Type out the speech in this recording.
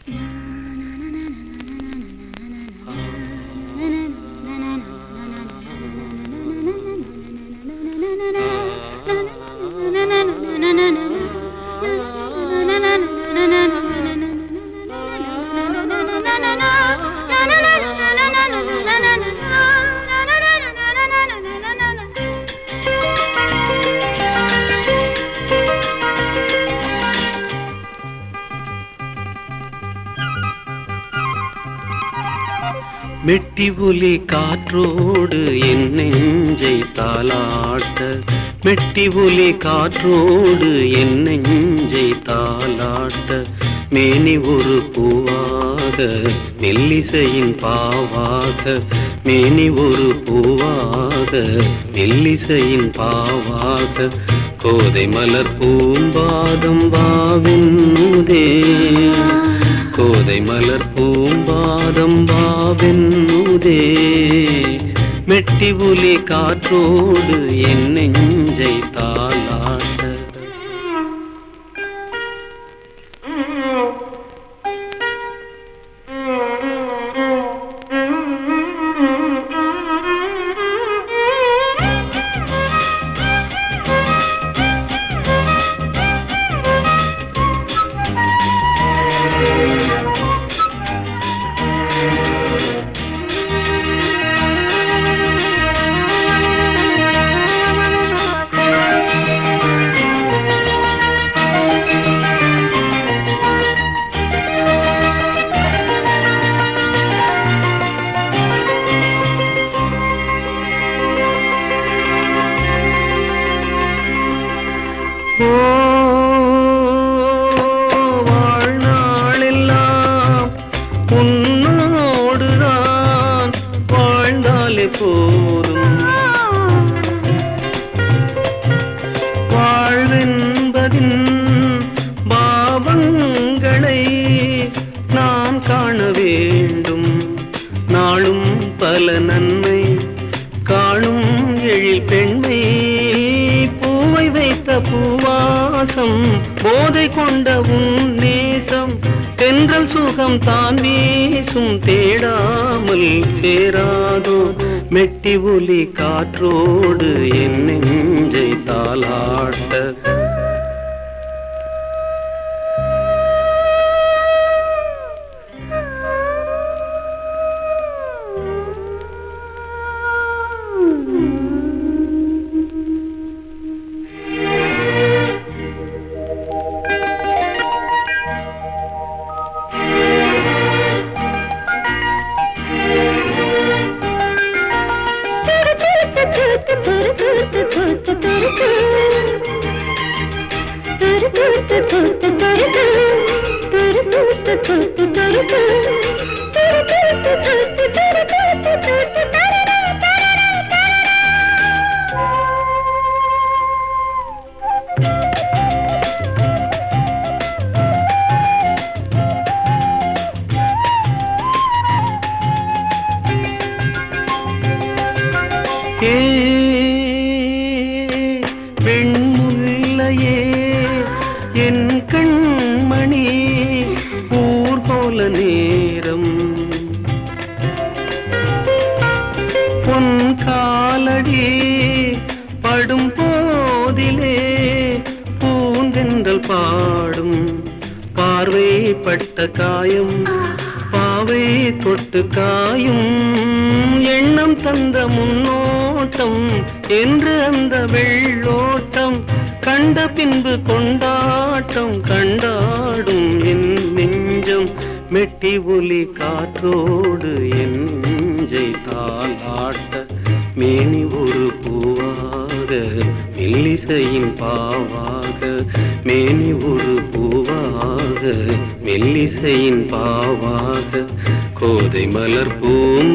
மெட்டி ஒலி காற்றோடு என் நெஞ்சை தாளாட்ட மெட்டி ஒலி காற்றோடு என் நெஞ்சை தாளாட்ட மேனி ஒரு பூவாக மெல்லிசையின் பாவாக மேனி ஒரு பூவாக மெல்லிசையின் பாவாக கோதை மலர் பூம்பாதம் வாவின்னுதே கோதை மலர் பூம்பாதம் பாவென்னுதே மெட்டி ஒலி காற்றோடு என் நெஞ்சை தாளாட்ட ஓ வாழ்நாளெல்லாம் உன்னோடுதான் வாழ்ந்தாலே போதும் வாழ்வென்பதின் பாவங்களை நாம் காண வேண்டும் நாளும் பல நன்மை காணும் எழில் பெண்மை பூவை வைத்த பூவாசம் போதை கொண்ட உன் நேசம் தென்றல் சுகம் தான் வீசும் தேடாமல் சேராதோ மெட்டி ஒலி காற்றோடு என் நெஞ்சை தாளாட்ட ஏ வெண்முல்லையே என் கண்மணி ஊர் போல நேரம் பொன் காலடி படும் போதிலே பூந்தென்றல் பாடும் பார்வை பட்ட காயம் பாவை தொட்டு காயும் எண்ணம் தந்த முன்னோட்டம் என்று அந்த வெள்ளோட்டம் கண்ட பின்பு கொண்டாட்டம் கண்டாடும் என் நெஞ்சம் மெட்டி ஒலி காற்றோடு என் நெஞ்சை தாளாட்ட மேனி ஒரு பூவாக மெல்லிசையின் பாவாக மேனி ஒரு பூவாக மெல்லிசையின் பாவாக கோதை மலர் பூம்